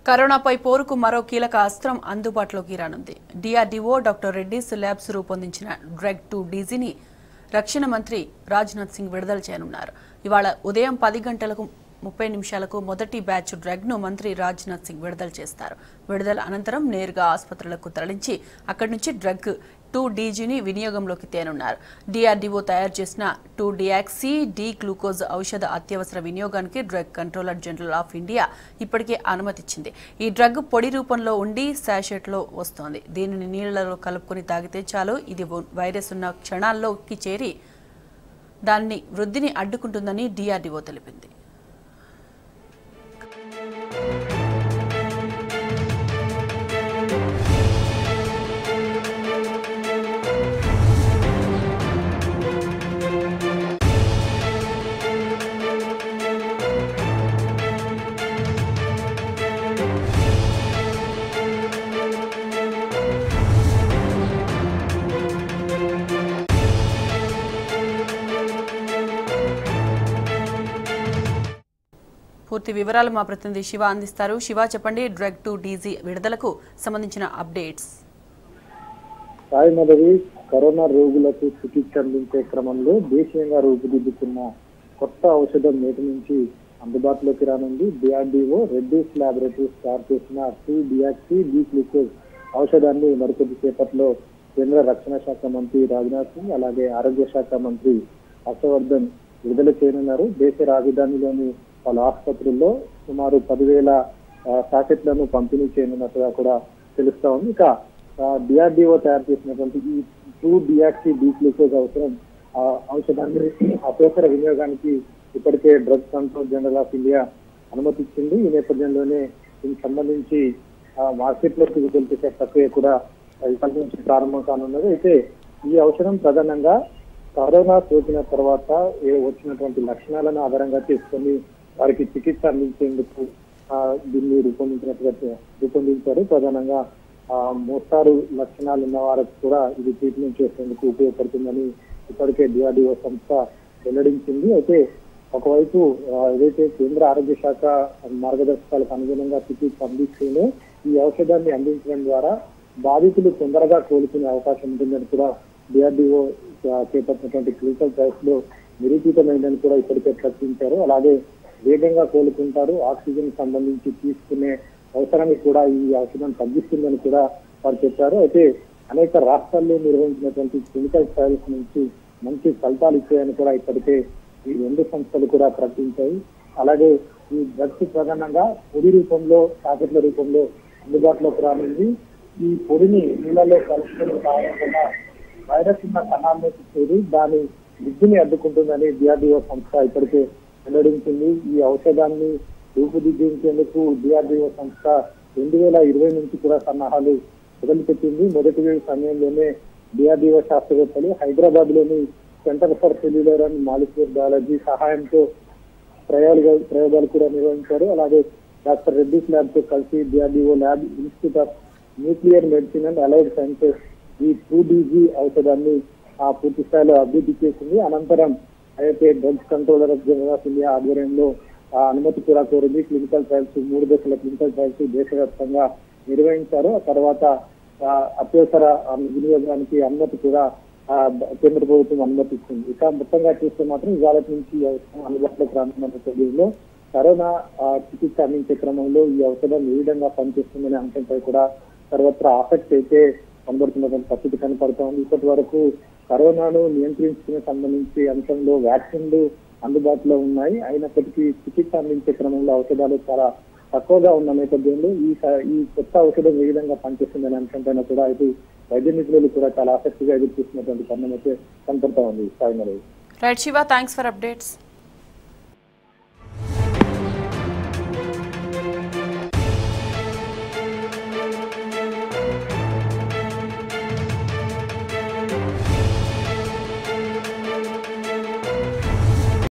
కరోనాపై పోరుకు మరో కీలక అస్త్రం అందుబాటులోకి రానుంది డిఆర్డీఓ డాక్టర్ రెడ్డిస్ ల్యాబ్స్ రూపొందించిన డ్రగ్ టూ డీజీని రక్షణ మంత్రి రాజ్నాథ్ సింగ్ విడుదల చేయనున్నారు ఇవాళ ఉదయం పది గంటలకు ముప్పై నిమిషాలకు మొదటి బ్యాచ్ డ్రగ్ను మంత్రి రాజ్నాథ్ సింగ్ విడుదల చేస్తారు విడుదల అనంతరం నేరుగా ఆసుపత్రులకు తరలించి అక్కడి నుంచి డ్రగ్ టూ డీజీని వినియోగంలోకి తేనున్నారు డిఆర్డీఓ తయారు చేసిన టూ డియాక్సీ డి గ్లూకోజ్ ఔషధ అత్యవసర వినియోగానికి drug controller general of India ఇప్పటికే అనుమతిచ్చింది ఈ డ్రగ్ పొడి రూపంలో ఉండి శాషెట్లో వస్తోంది దీనిని నీళ్లలో కలుపుకొని తాగితే చాలు ఇది వైరస్ ఉన్న క్షణాల్లోకి చేరి దాన్ని వృద్ధిని అడ్డుకుంటుందని డిఆర్డీఓ తెలిపింది పూర్తి వివరాలు మా ప్రతినిధి శివ అందిస్తారు శివ చెప్పండి డ్రగ్ టు డీజీ విడుదలకు సంబంధించిన అప్డేట్స్ సాయి మొదటి కరోనా రోగులకు చికిత్స అందించే క్రమంలో దేశీయంగా రూపుదిద్దుకున్న కొత్త ఔషధం నేటి నుంచి అందుబాటులోకి రానుంది డిఆర్డీఓ రెడ్డిస్ ల్యాబొరేటరీస్ తయారు చేసిన టూ డియాక్సీ డి గ్లూకోజ్ ఔషధాన్ని మరికొద్ది సేపట్లో కేంద్ర రక్షణ శాఖ మంత్రి రాజ్నాథ్ సింగ్ అలాగే ఆరోగ్య శాఖ మంత్రి హర్షవర్ధన్ విడుదల చేయనున్నారు దేశ రాజధానిలోని పలు ఆసుపత్రుల్లో సుమారు పదివేల ప్యాకెట్లను పంపిణీ చేయనున్నట్టుగా కూడా తెలుస్తా ఉంది ఇక డిఆర్డిఓ తయారు చేసినటువంటి ఈ టూ డిఆక్సీ డీ గ్లూకోజ్ అవసరం ఆ ఔషధాన్ని అత్యవసర వినియోగానికి ఇప్పటికే drug control general of India అనుమతి ఇచ్చింది ఈ నేపథ్యంలోనే దీనికి సంబంధించి మార్కెట్ లోకి విడుదల చేసే ప్రక్రియ కూడా ఇవాళ నుంచి ప్రారంభం కానున్నది అయితే ఈ ఔషధం ప్రధానంగా కరోనా సోకిన తర్వాత ఏ వచ్చినటువంటి లక్షణాలను ఆధారంగా చేసుకొని వారికి చికిత్స అందించేందుకు ఆ, దీన్ని రూపొందించినట్టుగా రూపొందించారు ప్రధానంగా ఆ, మోస్తారు లక్షణాలు ఉన్న వారికి కూడా ఇది ట్రీట్మెంట్ చేసేందుకు ఉపయోగపడుతుందని ఇప్పటికే డిఆర్డిఓ సంస్థ వెల్లడించింది అయితే ఒకవైపు ఆ, ఏదైతే కేంద్ర ఆరోగ్య శాఖ మార్గదర్శకాలకు అనుగుణంగా చికిత్స అందిస్తూనే ఈ ఔషధాన్ని అందించడం ద్వారా బాధితులు తొందరగా కోలుకునే అవకాశం ఉంటుందని కూడా డిఆర్డిఓ చేపట్టినటువంటి క్లినికల్ ట్రయల్స్ లో నిరూపితమైందని కూడా ఇప్పటికే ప్రకటించారు అలాగే వేగంగా కోలుకుంటారు ఆక్సిజన్ సంబంధించి తీసుకునే అవసరాన్ని కూడా ఈ ఔషధం తగ్గిస్తుందని కూడా వారు చెప్పారు అయితే అనేక రాష్ట్రాల్లో నిర్వహించినటువంటి క్లినికల్ ట్రయల్స్ నుంచి మంచి ఫలితాలు ఇచ్చాయని కూడా ఇప్పటికే ఈ రెండు సంస్థలు కూడా ప్రకటించాయి అలాగే ఈ డ్రగ్స్ ప్రధానంగా పొడి రూపంలో ప్యాకెట్ల రూపంలో అందుబాటులోకి రానుంది ఈ పొడిని నీళ్ళలో కలుపుకొని తాగడం వల్ల వైరస్ ఉన్న కణాల్లోకి చేరి దాని వృద్ధిని అడ్డుకుంటుందని డిఆర్డిఓ సంస్థ ఇప్పటికే వెల్లడించింది ఈ ఔషధాన్ని రూపుదిద్దించేందుకు డిఆర్డిఓ సంస్థ రెండు వేల ఇరవై నుంచి కూడా సన్నాహాలు మొదలుపెట్టింది మొదటి వేవ్ సమయంలోనే డిఆర్డిఓ శాస్త్రవేత్తలు హైదరాబాద్ లోని centre for cellular and molecular biology సహాయంతో ప్రయోగాలు ప్రయోగాలు కూడా నిర్వహించారు అలాగే డాక్టర్ రెడ్డిస్ ల్యాబ్ తో కలిసి DRDO lab institute of nuclear medicine and allied sciences ఈ టూ డీజీ ఔషధాన్ని ఆ పూర్తి స్థాయిలో అభివృద్ధి చేసింది అనంతరం అయితే drugs controller of general of India ఆధ్వర్యంలో ఆ అనుమతి కూడా కోరింది క్లినికల్ ట్రయల్స్ మూడు దశల క్లినికల్ ట్రయల్స్ దేశవ్యాప్తంగా నిర్వహించారు ఆ తర్వాత ఆ, అత్యవసర ఆ, వినియోగానికి అనుమతి కూడా ఆ, బ- కేంద్ర ప్రభుత్వం అనుమతి ఇచ్చింది ఇక మొత్తంగా చూస్తే మాత్రం ఇవాళ నుంచి ఈ ఔషధం అందుబాటులోకి రానున్న నేపథ్యంలో కరోనా ఆ, చికిత్స అందించే క్రమంలో ఈ ఔషధం ఏ విధంగా పనిచేస్తుందనే అంశంపై కూడా సర్వత్రా ఆసక్తి అయితే కనబడుతున్నటువంటి పరిస్థితి కనపడుతోంది ఇప్పటి వరకు కరోనాను నియంత్రించుకునే సంబంధించి అంశంలో వ్యాక్సిన్లు అందుబాటులో ఉన్నాయి అయినప్పటికీ చికిత్స అందించే క్రమంలో ఔషధాలు చాలా తక్కువగా ఉన్న నేపథ్యంలో ఈ స- ఈ కొత్త ఔషధం ఏ విధంగా పనిచేస్తుందనే అంశంపైన కూడా ఇది వైద్య నిపుణులు కూడా చాలా ఆసక్తిగా ఎదురు చూస్తున్నటువంటి పరిణామం అయితే కనపడతా ఉంది Sai Naresh. Right Siva thanks for updates